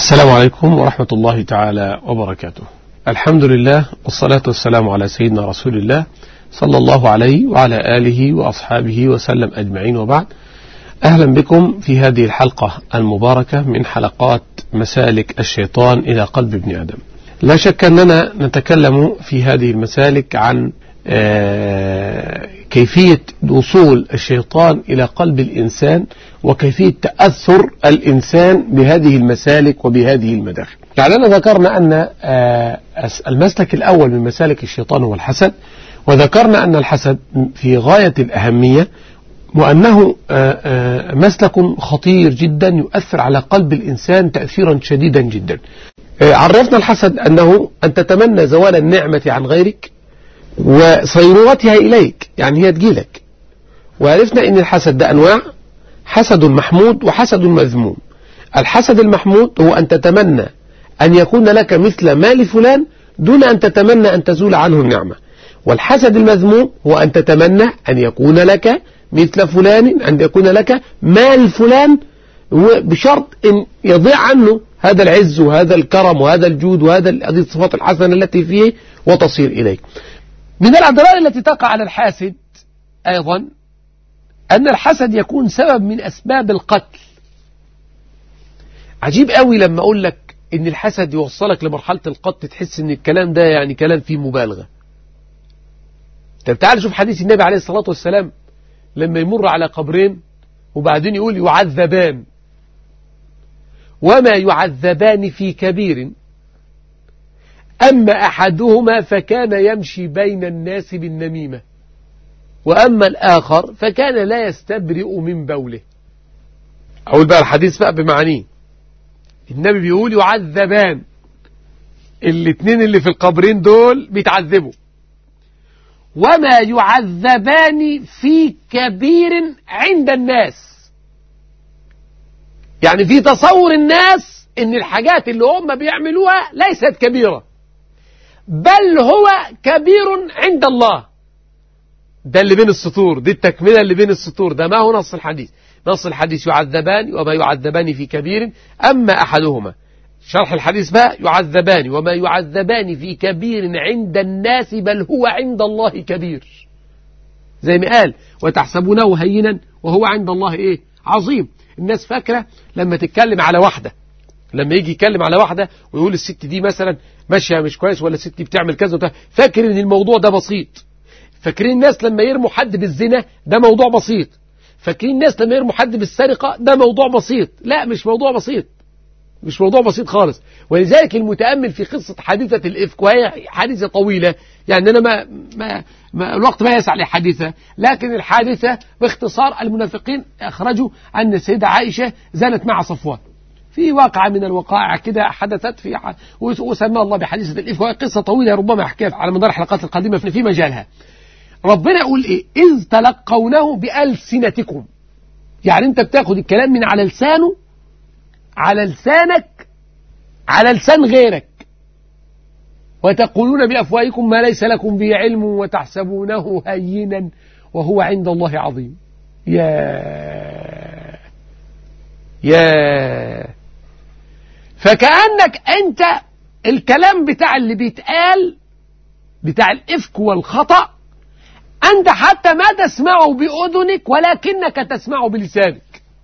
السلام عليكم ورحمة الله تعالى وبركاته الحمد لله والصلاة والسلام على سيدنا رسول الله صلى الله عليه وعلى آله وأصحابه وسلم أجمعين وبعد أهلا بكم في هذه الحلقة المباركة من حلقات مسالك الشيطان إلى قلب ابن آدم لا شك أننا نتكلم في هذه المسالك عن كيفية وصول الشيطان إلى قلب الإنسان وكيفية تأثر الإنسان بهذه المسالك وبهذه المداخل يعني أنا ذكرنا أن المسلك الأول من مسالك الشيطان هو الحسد وذكرنا أن الحسد في غاية الأهمية وأنه مسلك خطير جدا يؤثر على قلب الإنسان تأثيرا شديدا جدا عرفنا الحسد أنه أن تتمنى زوال النعمة عن غيرك وصيرورتها إليك يعني هي تجيلك وعرفنا أن الحسد ده أنواع حسد محمود وحسد مذموم الحسد المحمود هو أن تتمنى أن يكون لك مثل ما لفلان دون أن تتمنى أن تزول عنه النعمة والحسد المذموم هو أن تتمنى أن يكون لك مثل فلان أن يكون لك مال فلان بشرط أن يضيع عنه هذا العز وهذا الكرم وهذا الجود وهذا هذه الصفات الحسنة التي فيه وتصير إليك من الأضرار التي تقع على الحاسد أيضا أن الحسد يكون سبب من أسباب القتل عجيب قوي لما أقول لك إن الحسد يوصلك لمرحلة القتل تحس إن الكلام ده يعني كلام فيه مبالغة طب تعال شوف حديث النبي عليه الصلاة والسلام لما يمر على قبرين وبعدين يقول يعذبان وما يعذبان في كبير أما أحدهما فكان يمشي بين الناس بالنميمة وأما الآخر فكان لا يستبرئ من بوله أقول بقى الحديث بقى بمعنيه النبي بيقول يعذبان الاثنين اللي في القبرين دول بيتعذبوا وما يعذبان في كبير عند الناس يعني في تصور الناس ان الحاجات اللي هم بيعملوها ليست كبيرة بل هو كبير عند الله ده اللي بين السطور دي التكملة اللي بين السطور ده ما هو نص الحديث نص الحديث يعذبان وما يعذبان في كبير أما أحدهما شرح الحديث بقى يعذبان وما يعذبان في كبير عند الناس بل هو عند الله كبير زي ما قال وتحسبونه هينا وهو عند الله ايه عظيم الناس فاكرة لما تتكلم على واحدة لما يجي يتكلم على واحدة ويقول الست دي مثلا ماشية مش كويس ولا الست دي بتعمل كذا وتعمل فاكر ان الموضوع ده بسيط فاكرين الناس لما يرموا حد بالزنا ده موضوع بسيط فاكرين الناس لما يرموا حد بالسرقة ده موضوع بسيط لا مش موضوع بسيط مش موضوع بسيط خالص ولذلك المتأمل في قصة حادثة الإفك وهي حادثة طويلة يعني أنا ما, ما, ما الوقت ما يسع لحادثة لكن الحادثة باختصار المنافقين أخرجوا أن السيدة عائشة زنت مع صفوان في واقعة من الوقائع كده حدثت في وسمى الله بحادثة الإفك وهي قصة طويلة ربما أحكيها على مدار الحلقات القادمة في مجالها ربنا يقول إيه إذ تلقونه بألسنتكم يعني أنت بتاخد الكلام من على لسانه على لسانك على لسان غيرك وتقولون بأفواهكم ما ليس لكم به علم وتحسبونه هينا وهو عند الله عظيم يا يا فكأنك أنت الكلام بتاع اللي بيتقال بتاع الإفك والخطأ أنت حتى ما تسمعه بأذنك ولكنك تسمعه بلسانك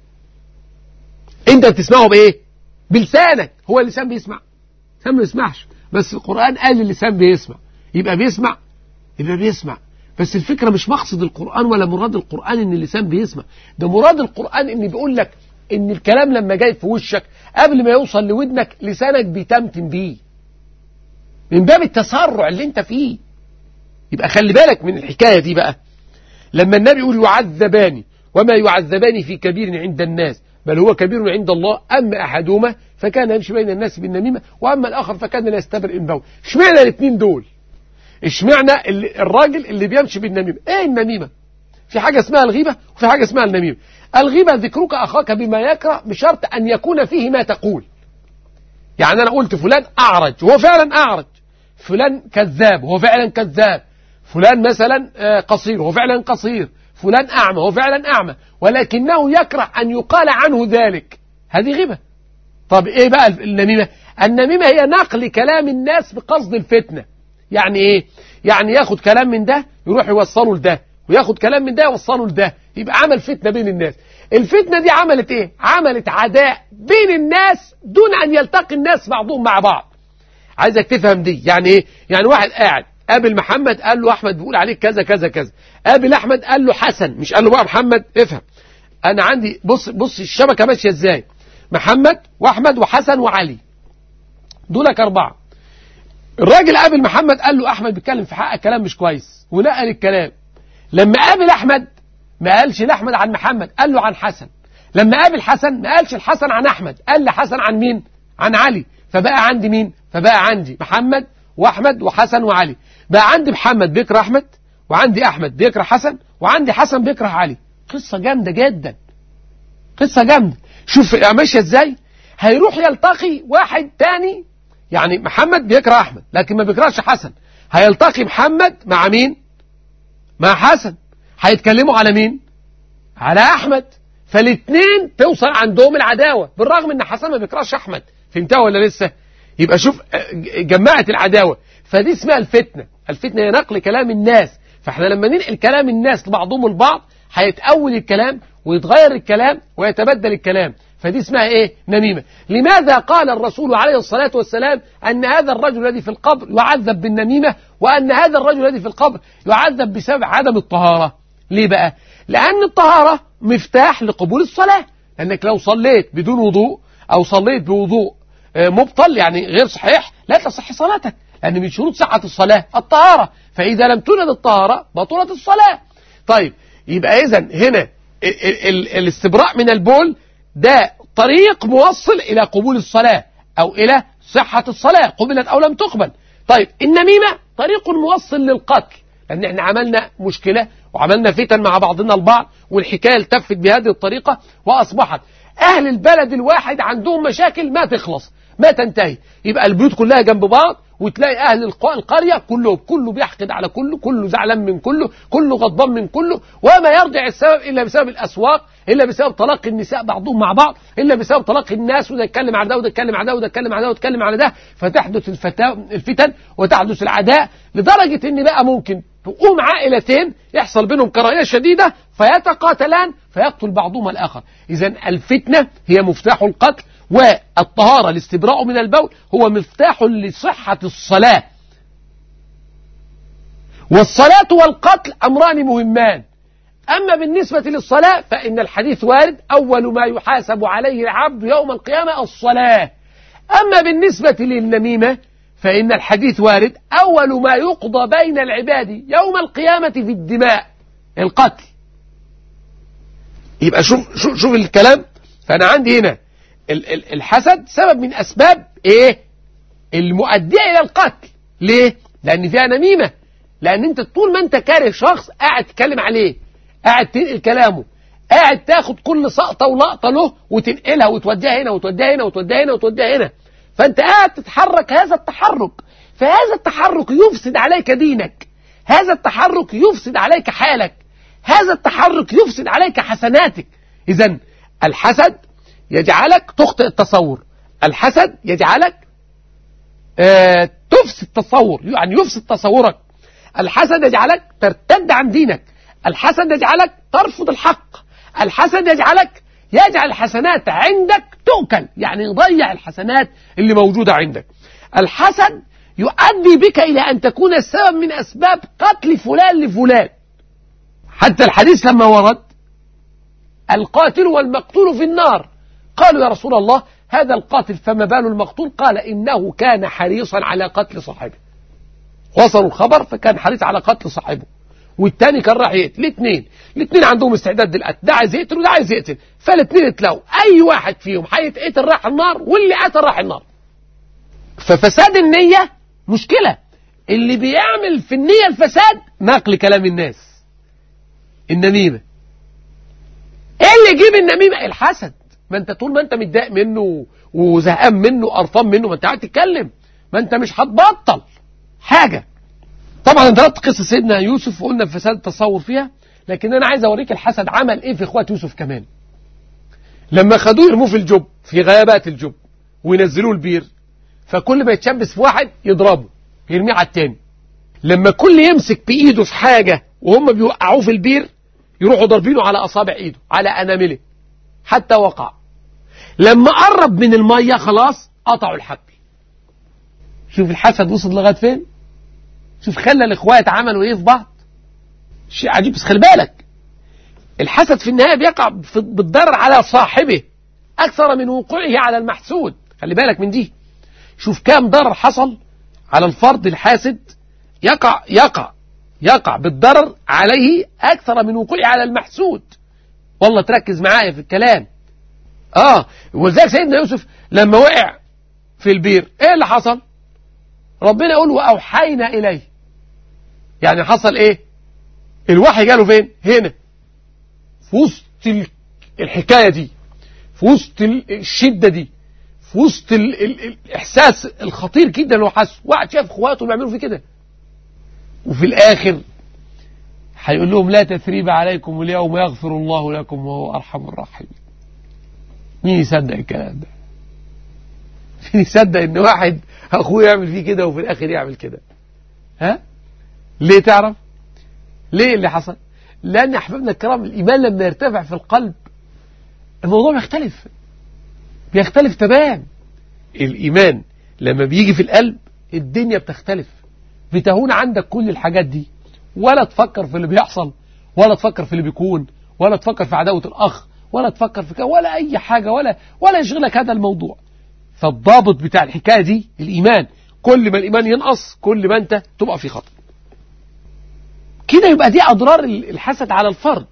انت بتسمعه بايه بلسانك هو اللسان بيسمع اللسان ما بيسمعش بس القرآن قال اللسان بيسمع يبقى بيسمع يبقى بيسمع بس الفكرة مش مقصد القرآن ولا مراد القرآن ان اللسان بيسمع ده مراد القرآن ان بيقول لك ان الكلام لما جاي في وشك قبل ما يوصل لودنك لسانك بيتمتم بيه من باب التسرع اللي انت فيه يبقى خلي بالك من الحكاية دي بقى لما النبي يقول يعذبان وما يعذبان في كبير عند الناس بل هو كبير عند الله أما أحدهما فكان يمشي بين الناس بالنميمة وأما الآخر فكان لا يستبرئ من بول اشمعنى الاثنين دول اشمعنى الراجل اللي بيمشي بالنميمة ايه النميمة في حاجة اسمها الغيبة وفي حاجة اسمها النميمة الغيبة ذكرك أخاك بما يكره بشرط أن يكون فيه ما تقول يعني أنا قلت فلان أعرج وهو فعلا أعرج فلان كذاب وهو فعلا كذاب فلان مثلا قصير وهو فعلا قصير فلان أعمى هو فعلا أعمى ولكنه يكره أن يقال عنه ذلك هذه غيبة طب ايه بقى النميمة النميمة هي نقل كلام الناس بقصد الفتنة يعني ايه يعني ياخد كلام من ده يروح يوصله لده وياخد كلام من ده يوصله لده يبقى عمل فتنة بين الناس الفتنة دي عملت ايه عملت عداء بين الناس دون ان يلتقي الناس بعضهم مع بعض عايزك تفهم دي يعني ايه يعني واحد قاعد قابل محمد قال له احمد بيقول عليك كذا كذا كذا قابل احمد قال له حسن مش قال له بقى محمد افهم انا عندي بص بص الشبكه ماشيه ازاي محمد واحمد وحسن وعلي دولك اربعه الراجل قابل محمد قال له احمد بيتكلم في حقك كلام مش كويس ونقل الكلام لما قابل احمد ما قالش لاحمد عن محمد قال له عن حسن لما قابل حسن ما قالش الحسن عن احمد قال لحسن عن مين عن علي فبقى عندي مين فبقى عندي محمد واحمد وحسن وعلي بقى عندي محمد بيكره احمد وعندي احمد بيكره حسن وعندي حسن بيكره علي قصه جامده جدا قصه جامده شوف ماشيه ازاي هيروح يلتقي واحد تاني يعني محمد بيكره احمد لكن ما بيكرهش حسن هيلتقي محمد مع مين مع حسن هيتكلموا على مين على احمد فالاثنين توصل عندهم العداوه بالرغم ان حسن ما بيكرهش احمد فهمتها ولا لسه يبقى شوف جمعت العداوه فدي اسمها الفتنه الفتنه هي نقل كلام الناس فاحنا لما ننقل كلام الناس لبعضهم البعض هيتأول الكلام ويتغير الكلام ويتبدل الكلام فدي اسمها ايه نميمة لماذا قال الرسول عليه الصلاة والسلام أن هذا الرجل الذي في القبر يعذب بالنميمة وأن هذا الرجل الذي في القبر يعذب بسبب عدم الطهارة ليه بقى لأن الطهارة مفتاح لقبول الصلاة لأنك لو صليت بدون وضوء أو صليت بوضوء مبطل يعني غير صحيح لا تصح صلاتك لأن من شروط صحة الصلاة الطهارة فإذا لم تولد الطهارة بطلت الصلاة طيب يبقى إذا هنا ال ال الاستبراء من البول ده طريق موصل إلى قبول الصلاة أو إلى صحة الصلاة قبلت أو لم تقبل طيب النميمة طريق موصل للقتل لأن احنا عملنا مشكلة وعملنا فتن مع بعضنا البعض والحكاية التفت بهذه الطريقة وأصبحت أهل البلد الواحد عندهم مشاكل ما تخلص ما تنتهي يبقى البيوت كلها جنب بعض وتلاقي أهل القرية كله كله بيحقد على كله كله زعلان من كله كله غضبان من كله وما يرجع السبب إلا بسبب الأسواق إلا بسبب تلقي النساء بعضهم مع بعض إلا بسبب تلقي الناس وده يتكلم على ده وده يتكلم على ده وده يتكلم على ده وده يتكلم على ده فتحدث الفتن وتحدث العداء لدرجة إن بقى ممكن تقوم عائلتين يحصل بينهم كراهية شديدة فيتقاتلان فيقتل بعضهما الآخر إذا الفتنة هي مفتاح القتل والطهارة الاستبراء من البول هو مفتاح لصحة الصلاة والصلاة والقتل أمران مهمان أما بالنسبة للصلاة فإن الحديث وارد أول ما يحاسب عليه العبد يوم القيامة الصلاة أما بالنسبة للنميمة فإن الحديث وارد أول ما يقضى بين العباد يوم القيامة في الدماء القتل يبقى شوف, شوف, شوف الكلام فأنا عندي هنا الحسد سبب من أسباب إيه المؤدية إلى القتل ليه لأن فيها نميمة لأن أنت طول ما أنت كاره شخص قاعد تتكلم عليه قاعد تنقل كلامه قاعد تاخد كل سقطة ولقطة له وتنقلها وتوديها هنا وتوديها هنا وتوديها هنا وتوديها هنا فأنت قاعد تتحرك هذا التحرك فهذا التحرك يفسد عليك دينك هذا التحرك يفسد عليك حالك هذا التحرك يفسد عليك حسناتك إذا الحسد يجعلك تخطئ التصور الحسد يجعلك آه تفسد تصور يعني يفسد تصورك الحسد يجعلك ترتد عن دينك الحسد يجعلك ترفض الحق الحسد يجعلك يجعل الحسنات عندك تؤكل يعني يضيع الحسنات اللي موجودة عندك الحسد يؤدي بك إلى أن تكون السبب من أسباب قتل فلان لفلان حتى الحديث لما ورد القاتل والمقتول في النار قالوا يا رسول الله هذا القاتل فما بال المقتول قال إنه كان حريصا على قتل صاحبه وصلوا الخبر فكان حريص على قتل صاحبه والتاني كان راح يقتل الاثنين الاثنين عندهم استعداد للقتل ده عايز يقتل وده عايز يقتل فالاثنين اتلوا اي واحد فيهم هيتقتل راح النار واللي قتل راح النار ففساد النية مشكلة اللي بيعمل في النية الفساد نقل كلام الناس النميمة ايه اللي يجيب النميمة الحسد ما انت طول ما انت متضايق منه وزهقان منه قرفان منه ما انت قاعد تتكلم ما انت مش هتبطل حاجة طبعا انا ضربت قصة سيدنا يوسف وقلنا فساد التصور فيها لكن انا عايز اوريك الحسد عمل ايه في اخوات يوسف كمان لما خدوه يرموه في الجب في غيابات الجب وينزلوه البير فكل ما يتشبس في واحد يضربه يرميه على التاني لما كل يمسك بإيده في حاجة وهم بيوقعوه في البير يروحوا ضاربينه على أصابع إيده على أنامله حتى وقع لما قرب من المية خلاص قطعوا الحبل شوف الحسد وصل لغاية فين شوف خلى الإخوات عملوا إيه في بعض شيء عجيب بس خلي بالك الحسد في النهاية بيقع بالضرر على صاحبه أكثر من وقوعه على المحسود خلي بالك من دي شوف كام ضرر حصل على الفرد الحاسد يقع يقع يقع بالضرر عليه أكثر من وقوعه على المحسود والله تركز معايا في الكلام آه ولذلك سيدنا يوسف لما وقع في البير إيه اللي حصل ربنا يقول وأوحينا إليه يعني حصل إيه الوحي جاله فين هنا في وسط الحكاية دي في وسط الشدة دي في وسط ال ال الإحساس الخطير جدا اللي هو حاسه واحد شاف اخواته بيعملوا فيه كده وفي الآخر هيقول لهم لا تثريب عليكم اليوم يغفر الله لكم وهو أرحم الراحمين مين يصدق الكلام ده مين يصدق ان واحد اخوه يعمل فيه كده وفي الاخر يعمل كده ها ليه تعرف ليه اللي حصل لان احبابنا الكرام الايمان لما يرتفع في القلب الموضوع بيختلف بيختلف تمام الايمان لما بيجي في القلب الدنيا بتختلف بتهون عندك كل الحاجات دي ولا تفكر في اللي بيحصل ولا تفكر في اللي بيكون ولا تفكر في عداوة الأخ ولا تفكر في كده ولا أي حاجة ولا ولا يشغلك هذا الموضوع فالضابط بتاع الحكاية دي الإيمان كل ما الإيمان ينقص كل ما أنت تبقى في خطر كده يبقى دي أضرار الحسد على الفرد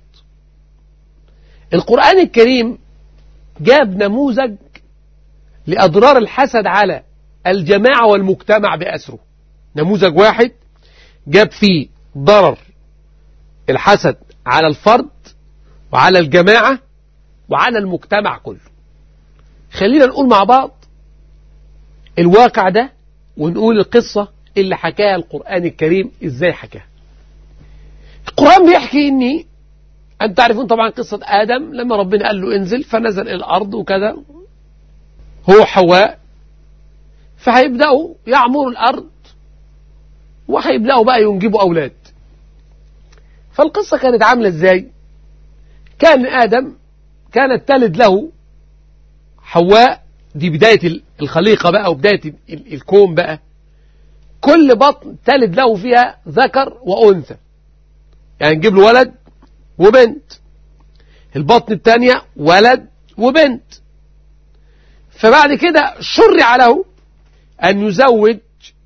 القرآن الكريم جاب نموذج لأضرار الحسد على الجماعة والمجتمع بأسره نموذج واحد جاب فيه ضرر الحسد على الفرد وعلى الجماعة وعلى المجتمع كله خلينا نقول مع بعض الواقع ده ونقول القصة اللي حكاها القرآن الكريم ازاي حكاها القرآن بيحكي اني انت تعرفون طبعا قصة آدم لما ربنا قال له انزل فنزل إلى الأرض وكذا هو حواء فهيبدأوا يعمروا الأرض وهيبدأوا بقى ينجبوا أولاد فالقصة كانت عاملة ازاي كان آدم كانت تلد له حواء دي بداية الخليقة بقى وبداية الكون بقى كل بطن تلد له فيها ذكر وأنثى يعني نجيب له ولد وبنت البطن الثانية ولد وبنت فبعد كده شرع له أن يزوج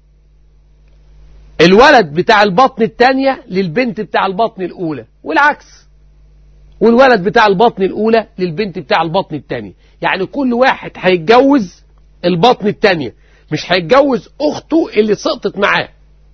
الولد بتاع البطن الثانية للبنت بتاع البطن الأولى والعكس والولد بتاع البطن الأولى للبنت بتاع البطن الثانية يعني كل واحد هيتجوز البطن الثانية مش هيتجوز أخته اللي سقطت معاه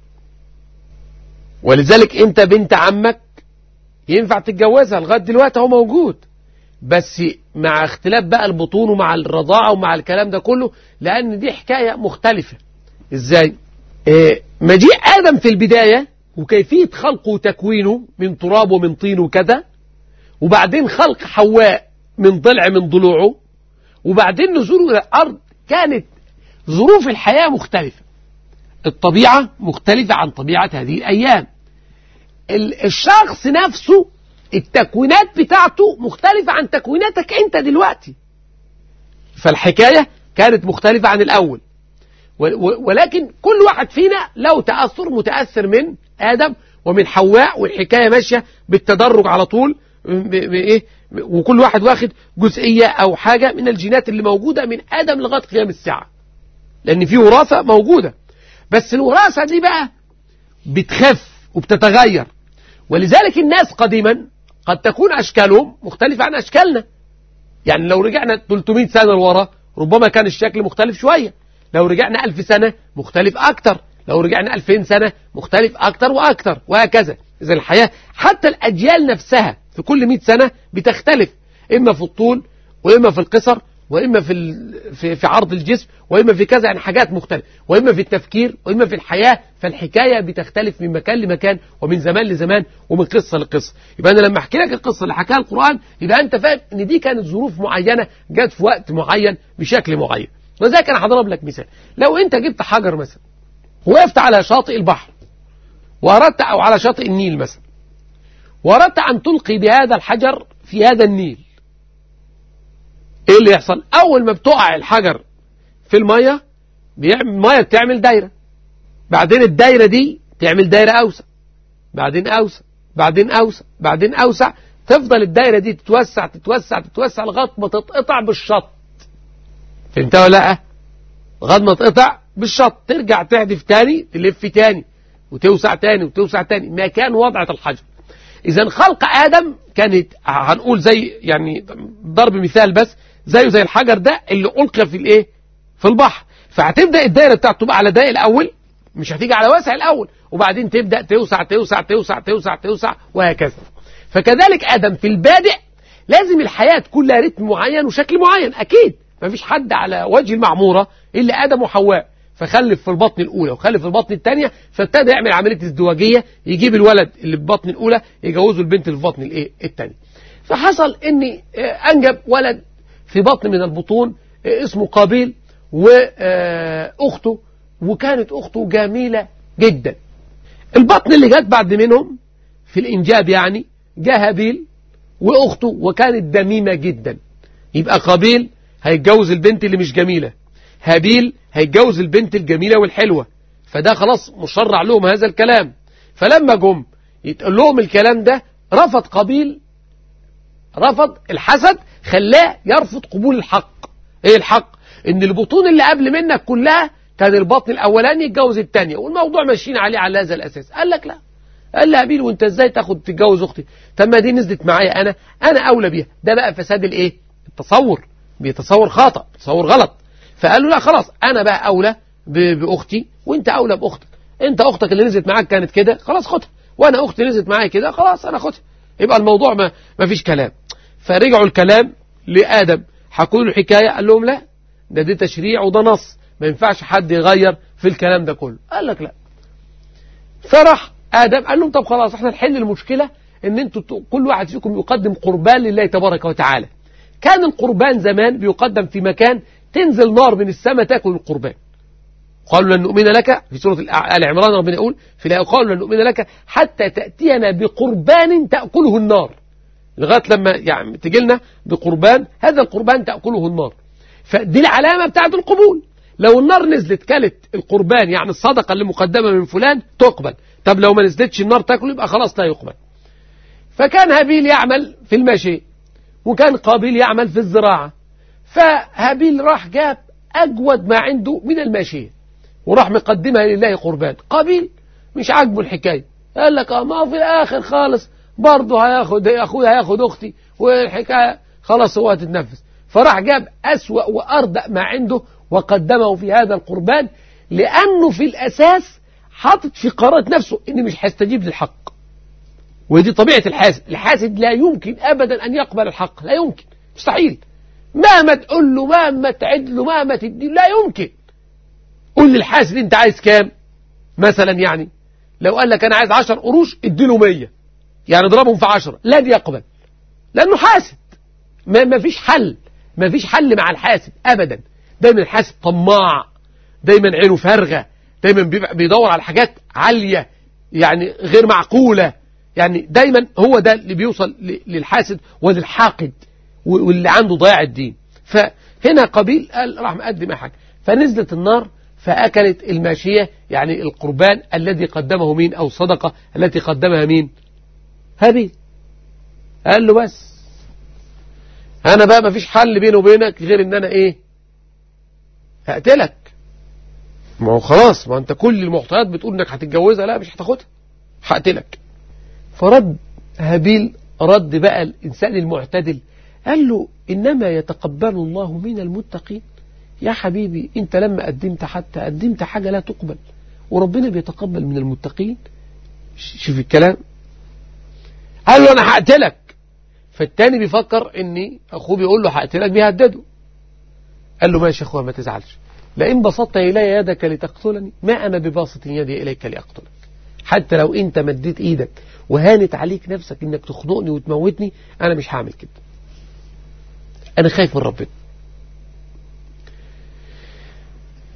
ولذلك أنت بنت عمك ينفع تتجوزها لغاية دلوقتي هو موجود بس مع اختلاف بقى البطون ومع الرضاعة ومع الكلام ده كله لأن دي حكاية مختلفة ازاي اه مجيء آدم في البداية وكيفية خلقه وتكوينه من تراب ومن طين وكذا وبعدين خلق حواء من ضلع من ضلوعه وبعدين نزوله إلى الأرض كانت ظروف الحياة مختلفة الطبيعة مختلفة عن طبيعة هذه الأيام الشخص نفسه التكوينات بتاعته مختلفة عن تكويناتك انت دلوقتي فالحكاية كانت مختلفة عن الأول ولكن كل واحد فينا له تأثر متأثر من آدم ومن حواء والحكاية ماشية بالتدرج على طول إيه وكل واحد واخد جزئية أو حاجة من الجينات اللي موجودة من آدم لغاية قيام الساعة لأن في وراثة موجودة بس الوراثة دي بقى بتخف وبتتغير ولذلك الناس قديما قد تكون أشكالهم مختلفة عن أشكالنا يعني لو رجعنا 300 سنة لورا ربما كان الشكل مختلف شوية لو رجعنا 1000 سنة مختلف أكتر لو رجعنا 2000 سنة مختلف أكتر وأكتر وهكذا إذا الحياة حتى الأجيال نفسها في كل 100 سنة بتختلف إما في الطول وإما في القصر وإما في, في, في عرض الجسم وإما في كذا يعني حاجات مختلفة وإما في التفكير وإما في الحياة فالحكاية بتختلف من مكان لمكان ومن زمان لزمان ومن قصة لقصة يبقى أنا لما أحكي لك القصة اللي حكاها القرآن يبقى أنت فاهم إن دي كانت ظروف معينة جت في وقت معين بشكل معين وذلك أنا هضرب لك مثال لو أنت جبت حجر مثلا وقفت على شاطئ البحر وأردت أو على شاطئ النيل مثلا وأردت أن تلقي بهذا الحجر في هذا النيل إيه اللي يحصل أول ما بتقع الحجر في المية بيعمل المية بتعمل دايرة بعدين الدايرة دي تعمل دايرة أوسع بعدين أوسع بعدين أوسع بعدين أوسع تفضل الدايرة دي تتوسع تتوسع تتوسع لغاية ما تتقطع بالشط فهمتها ولا لا لغاية ما تقطع بالشط ترجع تهدف تاني تلف تاني وتوسع تاني وتوسع تاني مكان وضعة الحجر إذا خلق آدم كانت هنقول زي يعني ضرب مثال بس زيه زي الحجر ده اللي ألقي في الإيه في البحر فهتبدأ الدايرة بتاعته تبقى على ضيق الأول مش هتيجي على واسع الأول وبعدين تبدأ توسع توسع توسع توسع توسع وهكذا فكذلك آدم في البادئ لازم الحياة تكون لها رتم معين وشكل معين أكيد ما فيش حد على وجه المعمورة إلا آدم وحواء فخلف في البطن الأولى وخلف في البطن الثانية فابتدى يعمل عملية ازدواجية يجيب الولد اللي في البطن الأولى يجوزه البنت اللي في البطن الإيه الثانية فحصل إن أنجب ولد في بطن من البطون اسمه قابيل وأخته وكانت أخته جميلة جدا البطن اللي جت بعد منهم في الإنجاب يعني جاء هابيل وأخته وكانت دميمة جدا يبقى قابيل هيتجوز البنت اللي مش جميلة هابيل هيتجوز البنت الجميلة والحلوة فده خلاص مشرع لهم هذا الكلام فلما جم يتقول لهم الكلام ده رفض قابيل رفض الحسد خلاه يرفض قبول الحق ايه الحق ان البطون اللي قبل منك كلها كان البطن الاولاني يتجوز الثانيه والموضوع ماشيين عليه على هذا الاساس قال لك لا قال لي هابيل وانت ازاي تاخد تتجوز اختي طب ما دي نزلت معايا انا انا اولى بيها ده بقى فساد الايه التصور بيتصور خطا تصور غلط فقالوا لا خلاص انا بقى اولى باختي وانت اولى باختك انت اختك اللي نزلت معاك كانت كده خلاص خدها وانا اختي نزلت معايا كده خلاص انا خدها يبقى الموضوع ما, ما فيش كلام فرجعوا الكلام لادم حكوا له الحكايه قال لهم لا ده دي تشريع وده نص ما ينفعش حد يغير في الكلام ده كله قال لك لا فرح ادم قال لهم طب خلاص احنا نحل المشكله ان انتوا كل واحد فيكم يقدم قربان لله تبارك وتعالى كان القربان زمان بيقدم في مكان تنزل نار من السماء تاكل القربان قالوا لن نؤمن لك في سورة آل عمران ربنا يقول في الآية قالوا لن نؤمن لك حتى تأتينا بقربان تأكله النار لغاية لما يعني تجي لنا بقربان هذا القربان تأكله النار فدي العلامة بتاعت القبول لو النار نزلت كلت القربان يعني الصدقة اللي مقدمة من فلان تقبل طب لو ما نزلتش النار تاكل يبقى خلاص لا يقبل فكان هابيل يعمل في المشي وكان قابيل يعمل في الزراعة فهابيل راح جاب أجود ما عنده من الماشية وراح مقدمها لله قربان قابيل مش عاجبه الحكاية قال لك اه ما في الآخر خالص برضه هياخد أخويا هياخد أختي والحكاية خلاص هو هتتنفس فراح جاب أسوأ وأردأ ما عنده وقدمه في هذا القربان لأنه في الأساس حاطط في قرارة نفسه إن مش هيستجيب للحق ودي طبيعة الحاسد الحاسد لا يمكن أبدا أن يقبل الحق لا يمكن مستحيل مهما تقول له مهما تعد له مهما تدي لا يمكن قول للحاسد انت عايز كام مثلا يعني لو قال لك انا عايز 10 قروش اديله 100 يعني اضربهم في 10 لن يقبل لانه حاسد ما ما فيش حل ما فيش حل مع الحاسد ابدا دايما الحاسد طماع دايما عينه فارغه دايما بيدور على حاجات عاليه يعني غير معقوله يعني دايما هو ده اللي بيوصل للحاسد وللحاقد واللي عنده ضياع الدين فهنا قبيل قال راح مقدم حاجة فنزلت النار فأكلت الماشية يعني القربان الذي قدمه مين أو صدقة التي قدمها مين هابيل قال له بس أنا بقى ما فيش حل بيني وبينك غير إن أنا إيه هقتلك ما هو خلاص ما أنت كل المعطيات بتقول إنك هتتجوزها لا مش هتاخدها هقتلك فرد هابيل رد بقى الإنسان المعتدل قال له إنما يتقبل الله من المتقين يا حبيبي أنت لما قدمت حتى قدمت حاجة لا تقبل وربنا بيتقبل من المتقين شوف الكلام قال له أنا هقتلك فالتاني بيفكر إن أخوه بيقول له هقتلك بيهدده قال له ماشي يا أخويا ما تزعلش لئن بسطت إلي يدك لتقتلني ما أنا بباسط يدي إليك لأقتلك حتى لو أنت مديت إيدك وهانت عليك نفسك إنك تخنقني وتموتني أنا مش هعمل كده أنا خايف من ربنا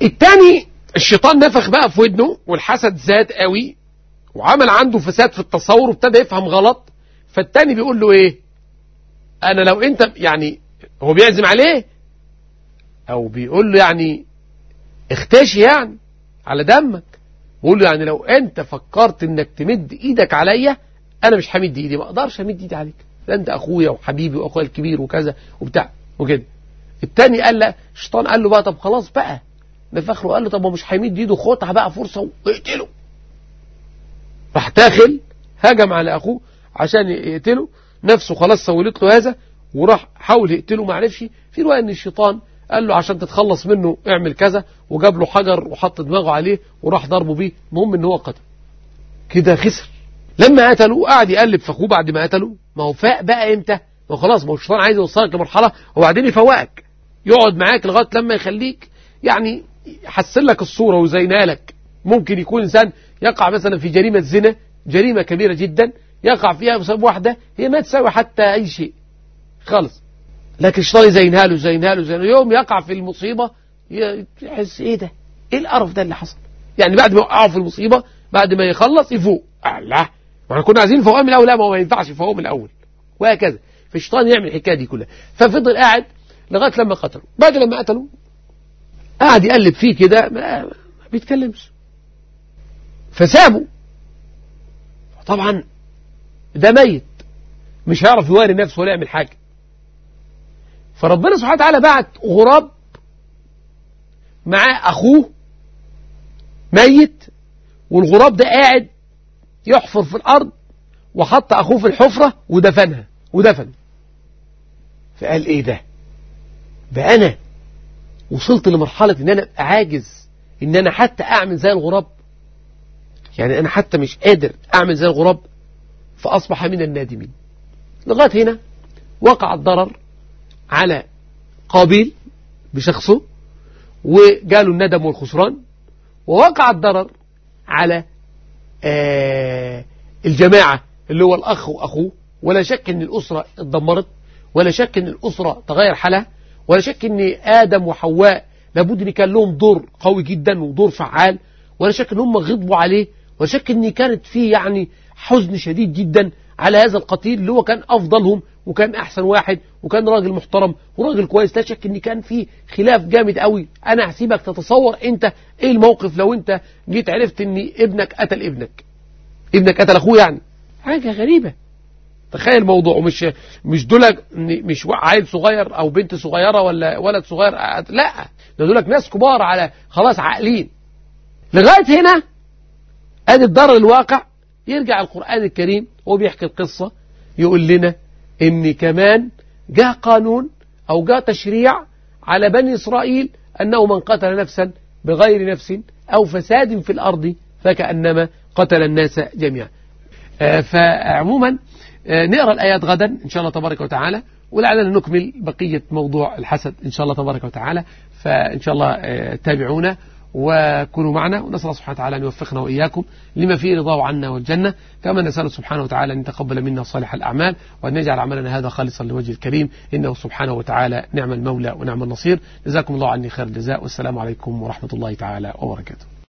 التاني الشيطان نفخ بقى في ودنه والحسد زاد قوي وعمل عنده فساد في التصور وابتدى يفهم غلط فالتاني بيقول له ايه انا لو انت يعني هو بيعزم عليه او بيقول له يعني اختشي يعني على دمك بيقول له يعني لو انت فكرت انك تمد ايدك عليا انا مش همد ايدي ما اقدرش امد ايدي عليك ده انت اخويا وحبيبي واخويا الكبير وكذا وبتاع وكده التاني قال لا الشيطان قال له بقى طب خلاص بقى نفخره قال له طب ما مش هيمد ايده خدها بقى فرصه واقتله راح داخل هجم على اخوه عشان يقتله نفسه خلاص سولت له هذا وراح حاول يقتله ما عرفش في روايه ان الشيطان قال له عشان تتخلص منه اعمل كذا وجاب له حجر وحط دماغه عليه وراح ضربه بيه المهم ان هو قتل كده خسر لما قتلوا قعد يقلب في اخوه بعد ما قتله ما هو فاق بقى امتى ما هو خلاص ما هو الشيطان عايز يوصلك لمرحله وبعدين يفوقك يقعد معاك لغايه لما يخليك يعني يحسن لك الصوره ويزينها لك ممكن يكون انسان يقع مثلا في جريمه زنا جريمه كبيره جدا يقع فيها بسبب واحده هي ما تساوي حتى اي شيء خالص لكن الشيطان يزينها له يزينها له يزينها له يوم يقع في المصيبه يحس ايه ده ايه القرف ده اللي حصل يعني بعد ما يوقعه في المصيبه بعد ما يخلص يفوق الله واحنا كنا عايزين نفوقه من الاول لا ما هو ما ينفعش يفوقه من الاول وهكذا فالشيطان يعمل الحكايه دي كلها ففضل قاعد لغايه لما قتلوا بعد لما قتلوا قعد يقلب فيه كده ما, ما بيتكلمش فسابه طبعا ده ميت مش هيعرف يواري نفسه ولا يعمل حاجه فربنا سبحانه وتعالى بعت غراب مع اخوه ميت والغراب ده قاعد يحفر في الارض وحط اخوه في الحفره ودفنها ودفن فقال ايه ده ده انا وصلت لمرحله ان انا ابقى عاجز ان انا حتى اعمل زي الغراب يعني انا حتى مش قادر اعمل زي الغراب فاصبح من النادمين لغايه هنا وقع الضرر على قابيل بشخصه وجاله الندم والخسران ووقع الضرر على آه الجماعة اللي هو الأخ وأخوه ولا شك أن الأسرة اتدمرت ولا شك أن الأسرة تغير حالها ولا شك أن آدم وحواء لابد أن كان لهم دور قوي جدا ودور فعال ولا شك أن هم غضبوا عليه ولا شك أن كانت فيه يعني حزن شديد جدا على هذا القتيل اللي هو كان أفضلهم وكان أحسن واحد وكان راجل محترم وراجل كويس لا شك أن كان في خلاف جامد قوي أنا هسيبك تتصور أنت إيه الموقف لو أنت جيت عرفت أن ابنك قتل ابنك ابنك قتل أخوه يعني حاجة غريبة تخيل الموضوع مش مش دولك مش عيل صغير او بنت صغيره ولا ولد صغير لا ده دولك ناس كبار على خلاص عاقلين لغايه هنا ادي الضرر الواقع يرجع القران الكريم وهو بيحكي القصه يقول لنا ان كمان جاء قانون او جاء تشريع على بني اسرائيل انه من قتل نفسا بغير نفس او فساد في الارض فكانما قتل الناس جميعا فعموما نقرا الايات غدا ان شاء الله تبارك وتعالى ولعلنا نكمل بقيه موضوع الحسد ان شاء الله تبارك وتعالى فان شاء الله تابعونا وكونوا معنا ونسال الله سبحانه وتعالى ان يوفقنا واياكم لما فيه رضاه عنا والجنه كما نسال سبحانه وتعالى ان يتقبل منا صالح الاعمال وان يجعل عملنا هذا خالصا لوجه الكريم انه سبحانه وتعالى نعم المولى ونعم النصير جزاكم الله عني خير الجزاء والسلام عليكم ورحمه الله تعالى وبركاته